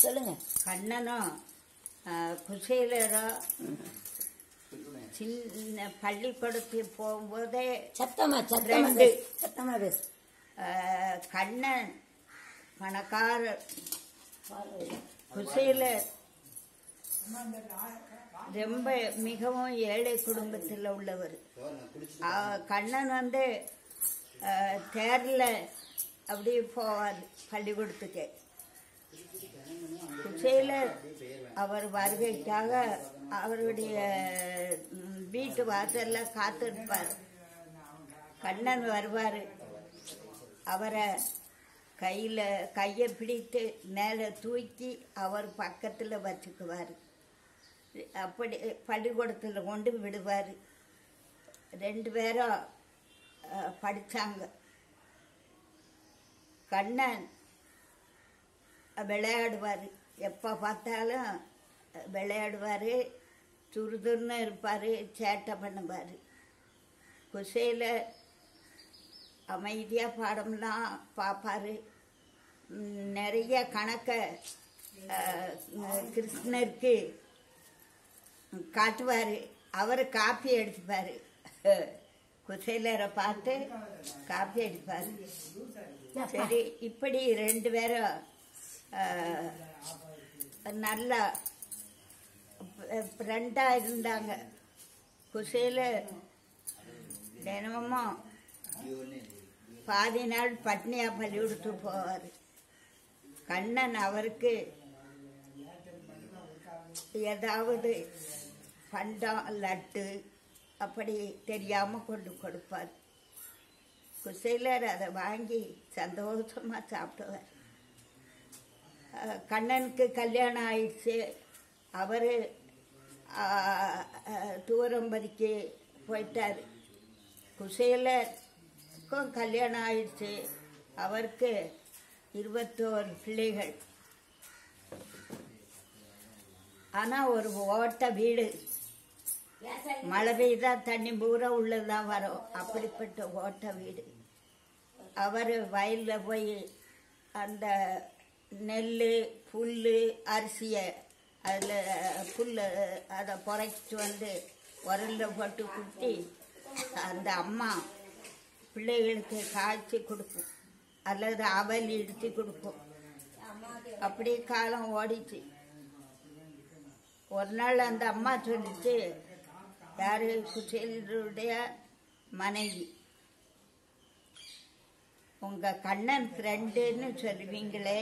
சொல்லுங்க கண்ணனும் ஆஹ், குசேலரும் சின்ன பள்ளிக்கூடத்துக்கு போகும்போதே சத்தமா சத்தமா ரெண்டு. பேசு சத்தமா பேசு ஆஹ், கண்ணன் பணக்கார குசேலர் ரொம்ப மிகவும் ஏழை குடும்பத்தில் உள்ளவர் ஆஹ், கண்ணன் வந்து ஆஹ், தேரில் அப்படியே போவார் பள்ளிக்கூடத்துக்கு குசேலர் அவர் வருகைக்காக அவருடைய ம், வீட்டு வாசல்ல காத்திருப்பார் கண்ணன் வருவார் அவரை கையில் கையை பிடித்து மேலே தூக்கி அவர் பக்கத்தில் வச்சுக்குவார் அப்படி பள்ளிக்கூடத்தில் கொண்டு விடுவார் ரெண்டு பேரும் அஹ், படிச்சாங்க கண்ணன் விளையாடுவார் எப்போ பார்த்தாலும் விளையாடுவார் துருதுருன்னு இருப்பார் சேட்டை பண்ணுவார் குசையில் அமைதியாக பாடம்லாம் பார்ப்பார் நிறைய கணக்கை அஹ், கிருஷ்ணருக்கு காட்டுவார் அவர் காப்பி எடுத்துப்பார் குசைலரை பார்த்து காப்பி அடிப்பார் சரி இப்படி ரெண்டு பேரும் அஹ், நல்லா ஃப்ரெண்டாக இருந்தாங்க குசையில் தினமும் பாதி நாள் பட்னியாக பள்ளிவிடுத்து போவார் கண்ணன் அவருக்கு ஏதாவது பண்டம் லட்டு அப்படி தெரியாமல் கொண்டு கொடுப்பார் குசைலர் அதை வாங்கி சந்தோஷமாக சாப்பிடுவார் அஹ் கண்ணனுக்கு கல்யாணம் ஆயிடுச்சு அவர் தூரம்பதிக்கு போயிட்டார் குசேலருக்கும் கல்யாணம் ஆயிடுச்சு அவருக்கு இருபத்தோரு பிள்ளைகள் ஆனால் ஒரு ஓட்ட வீடு மழை பெய்தா தண்ணி பூரா உள்ளதான் வரும் அப்படிப்பட்ட ஓட்ட வீடு அவர் வயலில் போய் அந்த நெல் புல் அரிசியை அதில் புல் அதை புரைச்சிட்டு வந்து உரலில் போட்டு குத்தி அந்த அம்மா பிள்ளைகளுக்கு காய்ச்சி கொடுக்கும் அல்லது அவல் இடித்து கொடுக்கும் அப்படி காலம் ஓடிச்சு ஒரு நாள் அந்த அம்மா சொல்லிச்சு யாரு குசேலருடைய மனைவி உங்க கண்ணன் ஃப்ரெண்டுன்னு சொல்லுவீங்களே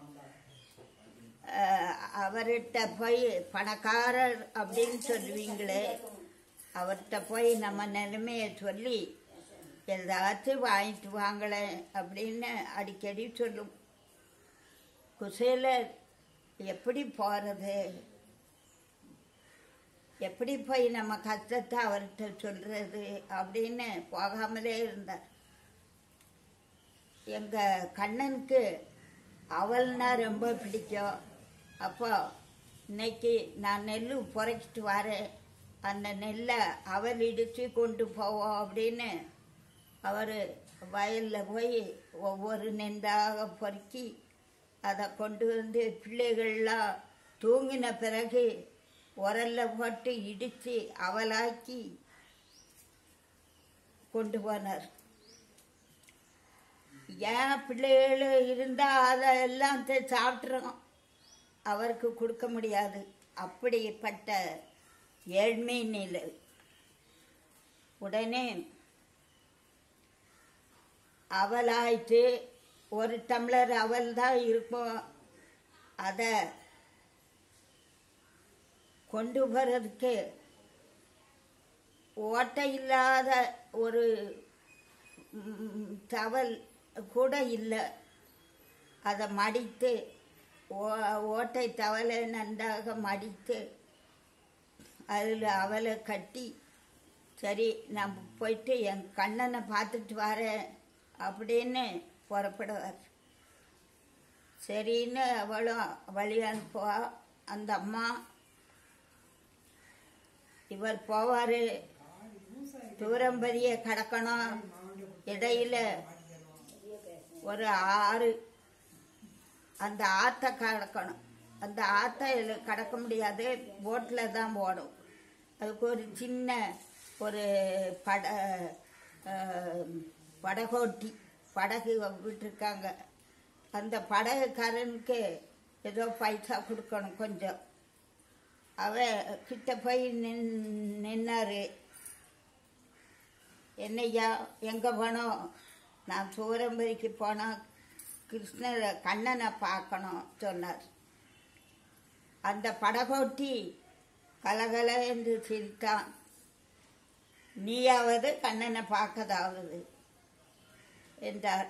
அஹ், அவர்கிட்ட போய் பணக்காரர் அப்படின்னு சொல்லுவீங்களே அவர்கிட்ட போய் நம்ம நிலைமையை சொல்லி ஏதாச்சும் வாங்கிட்டு வாங்களேன் அப்படின்னு அடிக்கடி சொல்லும் குசேலர் எப்படி போகிறது எப்படி போய் நம்ம கஷ்டத்தை அவர்கிட்ட சொல்றது அப்படின்னு போகாமலே இருந்தார் எங்க கண்ணனுக்கு அவள்னா ரொம்ப பிடிக்கும் அப்போ இன்னைக்கு நான் நெல் புரைக்கிட்டு வரேன் அந்த நெல்லை அவள் இடித்து கொண்டு போவோம் அப்படின்னு அவர் வயலில் போய் ஒவ்வொரு நெந்தாக பொறுக்கி அதை கொண்டு வந்து பிள்ளைகள்லாம் தூங்கின பிறகு உரல்ல போட்டு இடித்து அவலாக்கி கொண்டு போனார் ஏன் பிள்ளைகள் இருந்தால் அதெல்லாம் த- சாப்பிட்றோம் அவருக்கு கொடுக்க முடியாது அப்படிப்பட்ட ஏழ்மை நிலை உடனே அவலாயிட்டு ஒரு டம்ளர் அவல் தான் இருக்கும் அதை கொண்டு போகிறதுக்கு ஓட்டை இல்லாத ஒரு ம், தவல் கூட இல்லை அதை மடித்து ஓ- ஓட்டை தவலை நன்றாக மடித்து அதில் அவலை கட்டி சரி நான் போயிட்டு என் கண்ணனை பார்த்துட்டு வரேன் அப்படின்னு புறப்படுவார் சரின்னு அவளும் வழி அனுப்புவா அந்த அம்மா இவர் போவார் தூரம்பதியை கடக்கணும் இடையில ஒரு ஆறு அந்த ஆற்றை கடக்கணும் அந்த ஆற்றை கடக்க முடியாது போட்டில் தான் போடும் அதுக்கு ஒரு சின்ன ஒரு பட அஹ், படகோட்டி படகு விட்டுருக்காங்க அந்த படகுக்காரனுக்கு ஏதோ பைசா கொடுக்கணும் கொஞ்சம் அவ கிட்ட போய் நின் நின்னாரு என்னய்யா எங்கே போனோம் நான் சூரம்பரிக்கு போனால் கிருஷ்ணரை கண்ணனை பார்க்கணும் சொன்னார் அந்த படகோட்டி கலகல என்று சிரித்தான் நீயாவது கண்ணனை பார்க்கதாவது என்றார்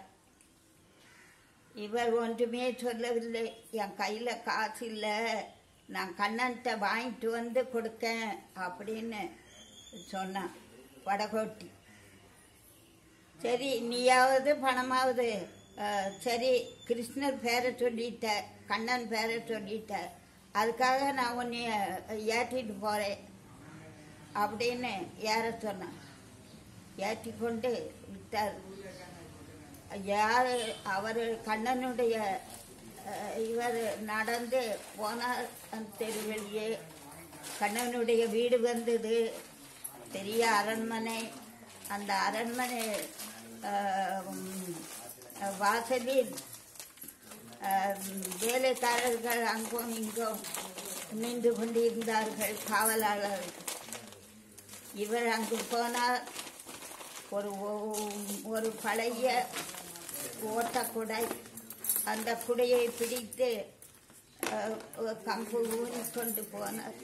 இவர் ஒன்றுமே சொல்லவில்லை என் கையில் காசு இல்லை நான் கண்ணன்கிட்ட வாங்கிட்டு வந்து கொடுக்கேன் அப்படின்னு சொன்னான் வடகோட்டி சரி நீயாவது பணமாவது அஹ், சரி கிருஷ்ணர் பேரை சொல்லிட்ட கண்ணன் பேரை சொல்லிட்ட அதுக்காக நான் உன்னை ஏற்றிட்டு போகிறேன் அப்படின்னு ஏற சொன்னான் ஏற்றி கொண்டு விட்டார் யார் அவர் கண்ணனுடைய அஹ், இவர் நடந்து போனார் அந்த தெருவெளியே கண்ணனுடைய வீடு வந்தது பெரிய அரண்மனை அந்த அரண்மனை அஹ், உம், வாசலில் அஹ், வேலைக்காரர்கள் அங்கும் இங்கும் நின்று கொண்டிருந்தார்கள் காவலாளர்கள் இவர் அங்கு போனார் ஒரு ஓ- ஒரு பழைய ஓட்ட குடை அந்த குடையை பிடித்து அஹ், ஒரு கம்பு ஊறி கொண்டு போனார்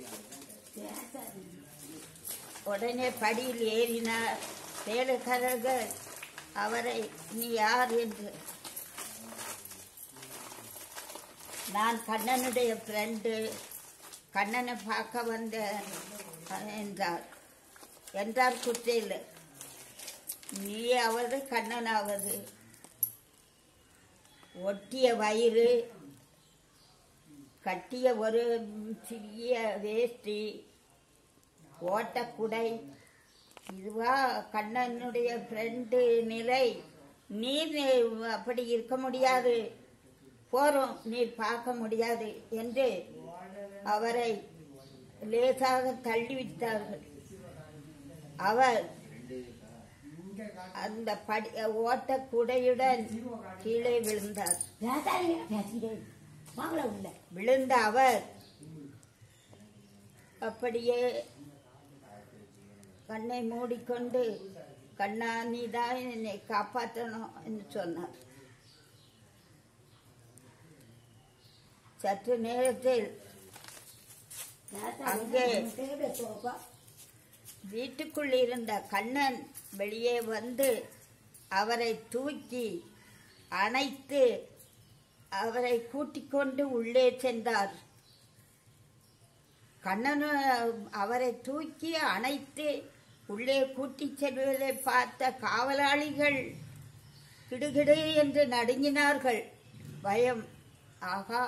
உடனே படியில் ஏறினார் வேலைக்காரர்கள் அவரை நீ யார் என்று நான் கண்ணனுடைய ஃப்ரெண்டு கண்ணனை பார்க்க வந்தேன் என்றார் என்றார் குற்றையில் நீயாவது கண்ணனாவது ஒட்டிய வயிறு கட்டிய ஒரு சிறிய வேஷ்டி ஓட்டக்குடை இதுவா கண்ணனுடைய ஃப்ரெண்டு நிலை நீர் அப்படி இருக்க முடியாது போறோம் நீர் பார்க்க முடியாது என்று அவரை லேசாக தள்ளிவிட்டார்கள் அவர் அந்த படி ஓட்ட குடையுடன் கீழே விழுந்தார் பேசாதீங்க பேசிட்டே வாங்கல உள்ள விழுந்த அவர் அப்படியே கண்ணை மூடிக்கொண்டு கண்ணா நீ தான் என்னை காப்பாற்றணும் என்று சொன்னார் சற்று நேரத்தில் அங்கே. சோப்பா வீட்டுக்குள் இருந்த கண்ணன் வெளியே வந்து அவரை தூக்கி அணைத்து அவரை கூட்டிக் கொண்டு உள்ளே சென்றார் கண்ணன் அவரை தூக்கி அணைத்து உள்ளே கூட்டிச் செல்வதை பார்த்த காவலாளிகள் கிடுகிடு என்று நடுங்கினார்கள் பயம் ஆகா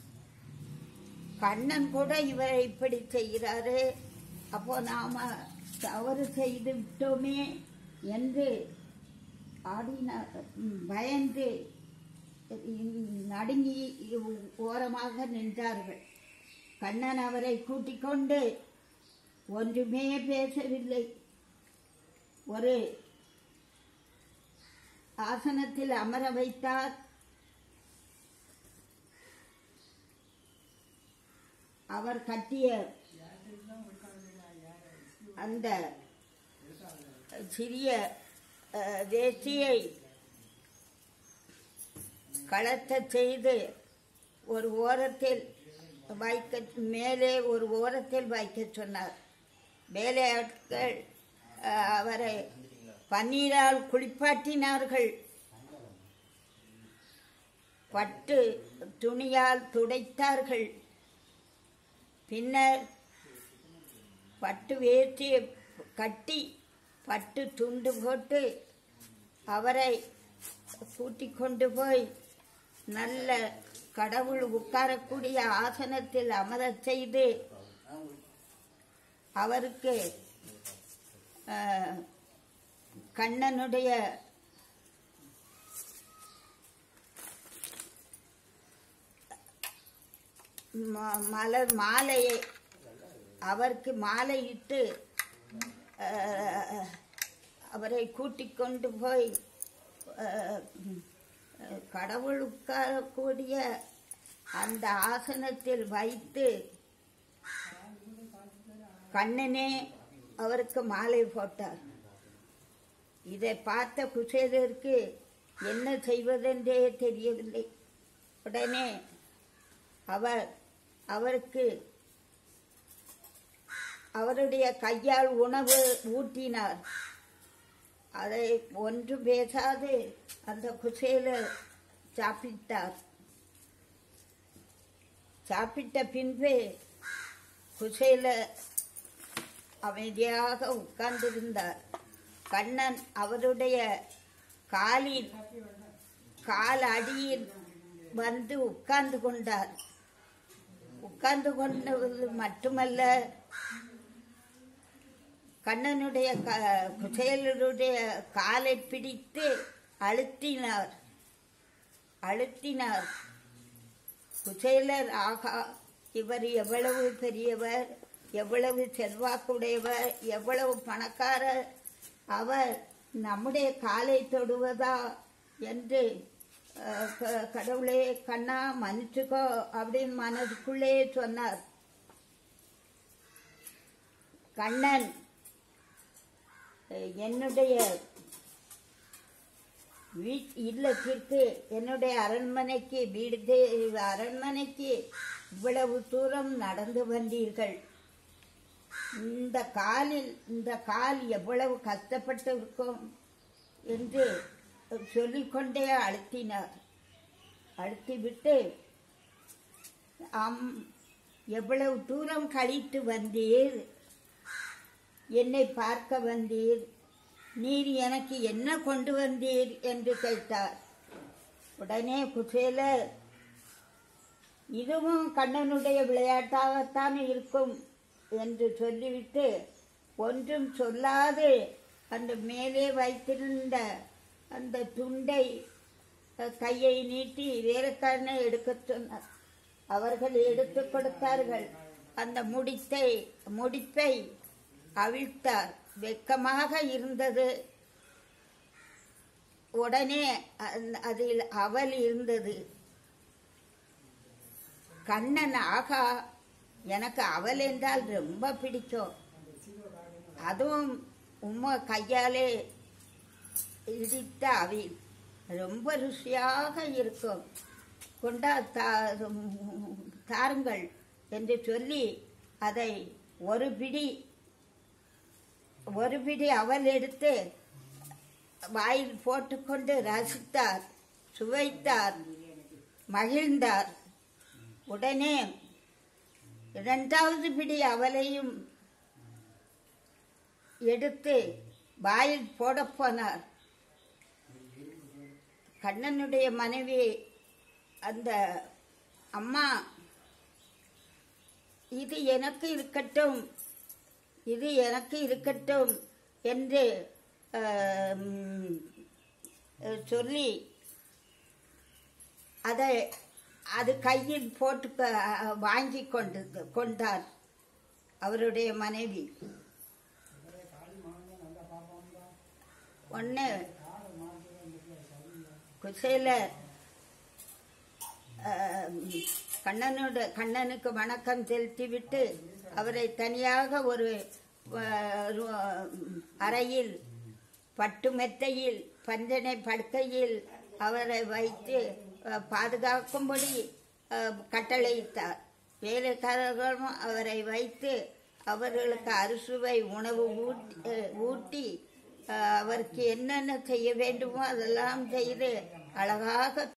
கண்ணன் கூட இவரை இப்படி செய்கிறாரு அப்போ நாம தவறு செய்து விட்டோமே என்று ஆடினார் ம், பயந்து ம், நடுங்கி ஓரமாக நின்றார்கள் கண்ணன் அவரை கூட்டிக் கொண்டு ஒன்றுமே பேசவில்லை ஒரு ஆசனத்தில் அமர வைத்தார் அவர் கட்டிய அந்த சிறிய அஹ், வேஷ்டியை கலத்தச் செய்து ஒரு ஓரத்தில் வைக்க மேலே ஒரு ஓரத்தில் வைக்க சொன்னார் வேலையாட்கள் அஹ், அவரை பன்னீரால் குளிப்பாட்டினார்கள் பட்டு துணியால் துடைத்தார்கள் பின்னர் பட்டு வேஷ்டியை கட்டி பட்டு துண்டு போட்டு அவரை கூட்டிக் கொண்டு போய் நல்ல கடவுள் உட்காரக்கூடிய ஆசனத்தில் அமரச் செய்து அவருக்கு அஹ், கண்ணனுடைய ம- மலர் மாலையை அவருக்கு மாலையிட்டு அஹ், அவரை கூட்டிக் கொண்டு போய் அஹ், கடவுள் உட்காரக்கூடிய அந்த ஆசனத்தில் வைத்து கண்ணனே அவருக்கு மாலை போட்டார் இதை பார்த்த குசேலருக்கு என்ன செய்வதென்றே தெரியவில்லை உடனே அவர் அவருக்கு அவருடைய கையால் உணவு ஊட்டினார் அதை ஒன்று பேசாது அந்த குசேலர் சாப்பிட்டார் சாப்பிட்ட பின்பு குசேலர் அமைதியாக உட்கார்ந்திருந்தார் கண்ணன் அவருடைய காலில் கால் அடியில் வந்து உட்கார்ந்து கொண்டார் உட்கார்ந்து கொண்டது மட்டுமல்ல கண்ணனுடைய க- குசேலருடைய காலை பிடித்து அழுத்தினார் அழுத்தினார் குசேலர் ஆகா இவர் எவ்வளவு பெரியவர் எவ்வளவு செல்வாக்குடையவர் எவ்வளவு பணக்காரர் அவர் நம்முடைய காலை தொடுவதா என்று அஹ், க- கடவுளே கண்ணா மன்னிச்சுக்கோ அப்படின்னு மனதுக்குள்ளே சொன்னார் கண்ணன் அஹ், என்னுடைய வீட் இல்லத்திற்கு என்னுடைய அரண்மனைக்கு வீடு தே- அரண்மனைக்கு இவ்வளவு தூரம் நடந்து வந்தீர்கள் இந்த காலில் இந்த கால் எவ்வளவு கஷ்டப்பட்டு இருக்கும் என்று சொல்லிக்கொண்டே அழுத்தினார் அழுத்திவிட்டு ஆம் எவ்வளவு தூரம் கழித்து வந்தீர் என்னை பார்க்க வந்தீர் நீர் எனக்கு என்ன கொண்டு வந்தீர் என்று கேட்டார் உடனே குசேலர் இதுவும் கண்ணனுடைய விளையாட்டாகத்தான் இருக்கும் என்று சொல்லிவிட்டு ஒன்றும் சொல்லாது அந்த மேலே வைத்திருந்த அந்த துண்டை அஹ், கையை நீட்டி வேலைக்காரனை எடுக்கச் சொன்னார் அவர்கள் எடுத்து கொடுத்தார்கள் அந்த முடித்தை முடிப்பை அவிழ்த்தார் வெக்கமாக இருந்தது உடனே அந்த- அதில் அவல் இருந்தது கண்ணன் ஆகா எனக்கு அவல் என்றால் ரொம்ப பிடிக்கும் அதுவும் உம்மா கையாலே இடித்த அவில் ரொம்ப ருசியாக இருக்கும் கொண்டா தா- தாருங்கள் என்று சொல்லி அதை ஒரு பிடி ஒரு பிடி அவல் எடுத்து வாயில் போட்டுக்கொண்டு ரசித்தார் சுவைத்தார் மகிழ்ந்தார் உடனே இரண்டாவது பிடி அவலையும் எடுத்து வாயில் போடப் போனார் கண்ணனுடைய மனைவி அந்த அம்மா இது எனக்கு இருக்கட்டும் இது எனக்கு இருக்கட்டும் என்று ஆம், சொல்லி அதை அது கையில் போட்டு க- வாங்கி கொண்டு கொண்டார் அவருடைய மனைவி ஒன்று குசேலர் ஆம், கண்ணனோட கண்ணனுக்கு வணக்கம் செலுத்திவிட்டு அவரை தனியாக ஒரு ஆ, ரு- அறையில் பட்டு மெத்தையில் பஞ்சனை படுக்கையில் அவரை வைத்து ஆ, பாதுகாக்கும்படி ஆ, கட்டளையிட்டார் வேலைக்காரர்களும் அவரை வைத்து அவர்களுக்கு அறுசுவை உணவு ஊட்டி ஆ, ஊட்டி ஆ, அவருக்கு என்னென்ன செய்ய வேண்டுமோ அதெல்லாம் செய்து அழகாக